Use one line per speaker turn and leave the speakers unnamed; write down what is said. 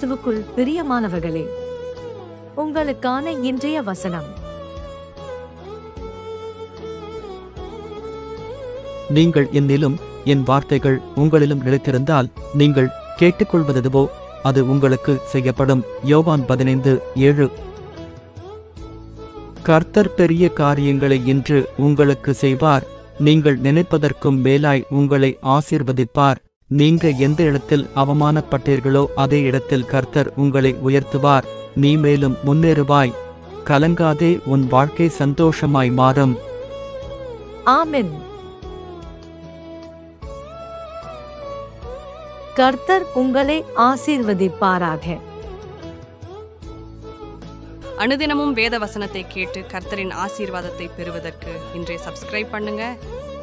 கிறிஸ்துவுக்குள் பிரியமானவர்களே உங்களுக்கான இன்றைய வசனம்
நீங்கள் என்னிலும் என் வார்த்தைகள் உங்களிலும் நிலைத்திருந்தால் நீங்கள் கேட்டுக்கொள்வதுவோ அது உங்களுக்கு செய்யப்படும் யோவான் பதினைந்து ஏழு கர்த்தர் பெரிய காரியங்களை இன்று உங்களுக்கு செய்வார் நீங்கள் நினைப்பதற்கும் மேலாய் உங்களை ஆசீர்வதிப்பார் நீங்க எந்த இடத்தில் அவமானப்பட்டீர்களோ அதே இடத்தில் கர்த்தர் உங்களை உயர்த்துவார் நீ மேலும் முன்னேறுவாய் கலங்காதே உன் வாழ்க்கை சந்தோஷமாய் மாறும்
ஆமென் கர்த்தர் உங்களை ஆசீர்வதிப்பாராக
அனுதினமும் வேத வசனத்தை கேட்டு கர்த்தரின் ஆசீர்வாதத்தை பெறுவதற்கு இன்றைய சப்ஸ்கிரைப் பண்ணுங்க